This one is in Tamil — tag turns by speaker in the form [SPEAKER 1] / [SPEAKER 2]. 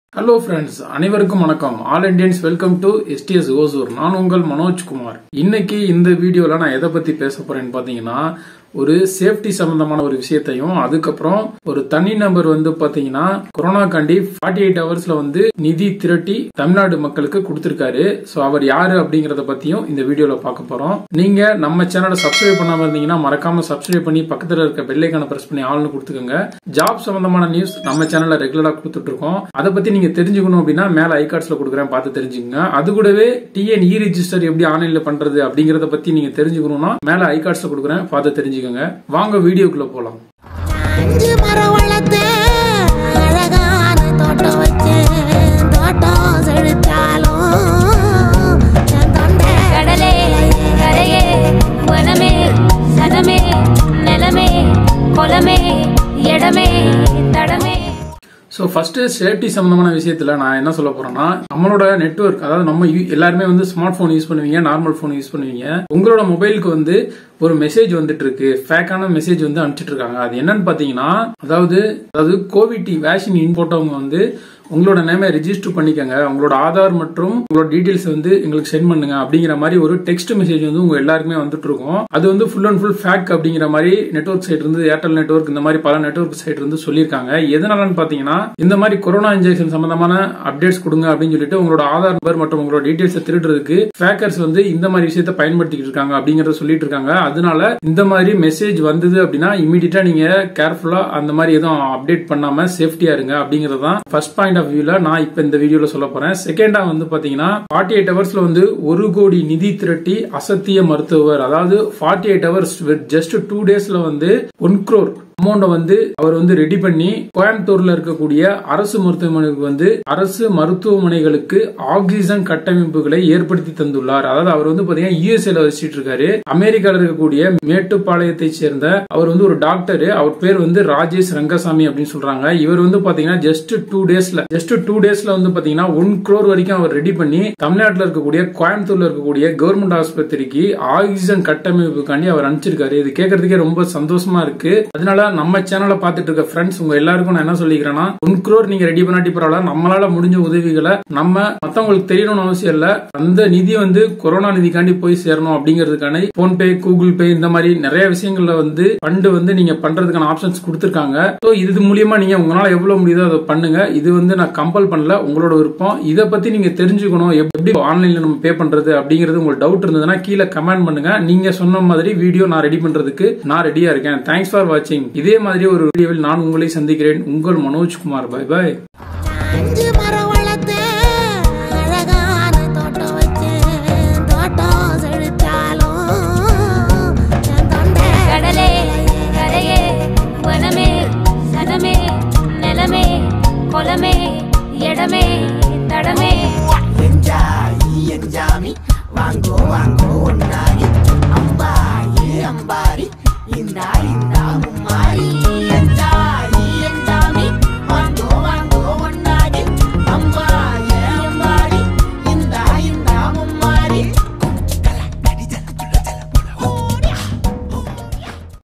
[SPEAKER 1] ஹலோ ஃப்ரெண்ட்ஸ் அனைவருக்கும் வணக்கம் all Indians welcome to STS Hosur நான் உங்கள் மனோஜ் குமார் இன்னைக்கு இந்த வீடியோல நான் எதை பத்தி பேச போறேன்னு பாத்தீங்கன்னா ஒரு சேஃப்டி சம்பந்தமான ஒரு விஷயத்தையும் அதுக்கப்புறம் ஒரு தனி நபர் வந்து பாத்தீங்கன்னா கொரோனா காண்டி ஃபார்ட்டி எயிட் ஹவர்ஸ்ல வந்து நிதி திரட்டி தமிழ்நாடு மக்களுக்கு கொடுத்திருக்காரு சோ அவர் யாரு அப்படிங்கறத பத்தியும் இந்த வீடியோல பார்க்க போறோம் நீங்க நம்ம சேனலை சப்ஸ்கிரைப் பண்ணாம இருந்தீங்கன்னா மறக்காம சப்ஸ்கிரைப் பண்ணி பக்கத்துல இருக்க பெல்லைக்கான பிரஸ் பண்ணி ஆள்னு கொடுத்துக்கோங்க ஜாப் சம்பந்தமான நியூஸ் நம்ம சேனல்ல ரெகுலரா கொடுத்துட்டு இருக்கோம் அதை பத்தி நீங்க தெரிஞ்சுக்கணும் அப்படின்னா மேல ஐகார்ட்ஸ்ல கொடுக்குறேன் பார்த்து தெரிஞ்சுக்கங்க அது கூடவே டிஎன் இ ரிஜிஸ்டர் எப்படி ஆன்லைன்ல பண்றது அப்படிங்கறத பத்தி நீங்க தெரிஞ்சுக்கணும்னா மேல ஐகார்ட்ஸ்ல கொடுக்குறேன் பார்த்து தெரிஞ்சுக்கோங்க வாங்க வீடியோக்குள்ள போலாம்
[SPEAKER 2] அஞ்சு மரம் வளர்த்தேன் அழகான தோட்டம் வச்சேன் தோட்டம் செழித்தாலும் என் தொண்டை
[SPEAKER 3] கடலே கரையே வனமே சனமே நிலமே குலமே இடமே தடமே
[SPEAKER 1] ஸோ ஃபர்ஸ்ட் சேஃப்டி சம்பந்தமான விஷயத்துல நான் என்ன சொல்ல போறேன்னா நம்மளோட நெட்வொர்க் அதாவது நம்ம யூ- எல்லாருமே வந்து ஸ்மார்ட் போன் யூஸ் பண்ணுவீங்க நார்மல் போன் யூஸ் பண்ணுவீங்க உங்களோட மொபைலுக்கு வந்து ஒரு மெசேஜ் வந்துட்டு இருக்கு ஃபேக்கான மெசேஜ் வந்து அனுப்பிச்சிட்டு இருக்காங்க அது என்னன்னு பாத்தீங்கன்னா அதாவது அதாவது கோவிட் வேக்சின் போட்டவங்க வந்து உங்களோட நேமை ரெஜிஸ்டர் பண்ணிக்கங்க உங்களோட ஆதார் மற்றும் உங்களோட டீடைல்ஸ் வந்து எங்களுக்கு சென்ட் பண்ணுங்க அப்படிங்கிற மாதிரி ஒரு டெக்ஸ்ட் மெசேஜ் வந்து உங்க எல்லாருக்குமே வந்துட்டு இருக்கும் அது வந்து ஃபுல் அண்ட் ஃபுல் ஃபேக் அப்படிங்கிற மாதிரி நெட்வொர்க் சைட் இருந்து ஏர்டெல் நெட்வொர்க் இந்த மாதிரி பல நெட்வொர்க் சைட் இருந்து சொல்லியிருக்காங்க எதனாலன்னு பாத்தீங்கன்னா இந்த மாதிரி கொரோனா இன்ஜெக்ஷன் சம்பந்தமான அப்டேட்ஸ் கொடுங்க அப்படின்னு சொல்லிட்டு உங்களோட ஆதார் நம்பர் மற்றும் உங்களோட டீடைல்ஸ் திருடுறதுக்கு ஃபேக்கர்ஸ் வந்து இந்த மாதிரி விஷயத்தை பயன்படுத்திட்டு இருக்காங்க அப்படிங்கறத சொல்லிட்டு இருக்காங்க அதனால இந்த மாதிரி மெசேஜ் வந்தது அப்படின்னா இமீடியட்டா நீங்க கேர்ஃபுல்லா அந்த மாதிரி எதுவும் அப்டேட் பண்ணாம சேஃப்டியா இருங்க அப்படிங்கறது தான் ஃபர்ஸ்ட் பாயிண்ட் ஆஃப் வியூல நான் இப்ப இந்த வீடியோல சொல்ல போறேன் செகண்டா வந்து பாத்தீங்கன்னா ஃபார்ட்டி எயிட் ஹவர்ஸ்ல வந்து ஒரு கோடி நிதி திரட்டி அசத்திய மருத்துவர் அதாவது forty eight hours just two டேஸ்ல வந்து ஒன் crore அமௌண்ட வந்து அவர் வந்து ரெடி பண்ணி கோயம்புத்தூர்ல இருக்கக்கூடிய அரசு மருத்துவமனைக்கு வந்து அரசு மருத்துவமனைகளுக்கு ஆக்சிஜன் கட்டமைப்புகளை ஏற்படுத்தி தந்துள்ளார் அதாவது அவர் வந்து பாத்தீங்கன்னா யூஎஸ்ஏல வச்சிட்டு இருக்காரு அமெரிக்கால இருக்கக்கூடிய மேட்டுப்பாளையத்தை சேர்ந்த அவர் வந்து ஒரு டாக்டர் அவர் பேர் வந்து ராஜேஷ் ரங்கசாமி அப்படின்னு சொல்றாங்க இவர் வந்து பாத்தீங்கன்னா ஜஸ்ட் டூ டேஸ்ல ஜஸ்ட் டூ டேஸ்ல வந்து பாத்தீங்கன்னா ஒன் crore வரைக்கும் அவர் ரெடி பண்ணி தமிழ்நாட்டுல இருக்கக்கூடிய கோயம்புத்தூர்ல இருக்கக்கூடிய கவர்மெண்ட் ஆஸ்பத்திரிக்கு ஆக்சிஜன் கட்டமைப்புக்காண்டி அவர் அனுப்பிச்சிருக்காரு இது கேட்கறதுக்கே ரொம்ப சந்தோஷமா இருக்கு அதனால நம்ம சேனலை பார்த்துட்டு இருக்க ஃப்ரெண்ட்ஸ் உங்க எல்லாருக்கும் நான் என்ன சொல்லிக்கிறேன்னா ஒன் crore நீங்க ரெடி பண்ணாட்டி பரவாயில்ல நம்மளால முடிஞ்ச உதவிகளை நம்ம மத்தவங்களுக்கு தெரியணும்னு அவசியம் இல்ல அந்த நிதி வந்து கொரோனா நிதிக்காண்டி போய் சேரணும் அப்படிங்கிறதுக்கான போன்பே கூகுள் பே இந்த மாதிரி நிறைய விஷயங்கள்ல வந்து ஃபண்டு வந்து நீங்க பண்றதுக்கான ஆப்ஷன்ஸ் கொடுத்துருக்காங்க ஸோ இது மூலியமா நீங்க உங்களால எவ்வளவு முடியுதோ அதை பண்ணுங்க இது வந்து நான் கம்பல் பண்ணல உங்களோட விருப்பம் இதை பத்தி நீங்க தெரிஞ்சுக்கணும் எப்படி ஆன்லைன்ல நம்ம பே பண்றது அப்படிங்கிறது உங்களுக்கு டவுட் இருந்ததுன்னா கீழே கமெண்ட் பண்ணுங்க நீங்க சொன்ன மாதிரி வீடியோ நான் ரெடி பண்றதுக்கு நான் ரெடியா இருக்கேன் தேங்க்ஸ் ஃபார் வாட்சிங் இதே மாதிரி ஒரு வீடியோவில் நான் உங்களை சந்திக்கிறேன் உங்கள் மனோஜ்குமார் பை பை
[SPEAKER 2] அஞ்சு மரம் வளர்த்தேன் அழகான தோட்டம் வச்சேன் தோட்டம் செழித்தாலும் என் தொண்டை
[SPEAKER 3] கடலே கரையே வனமே சனமே நிலமே குலமே இடமே தடமே
[SPEAKER 4] என்ஜாய் என்ஜாமி வாங்கோ வாங்கோ ஒன்னாரி அம்பாயே அம்பாரி இந்தா இந்தா மும்மாரி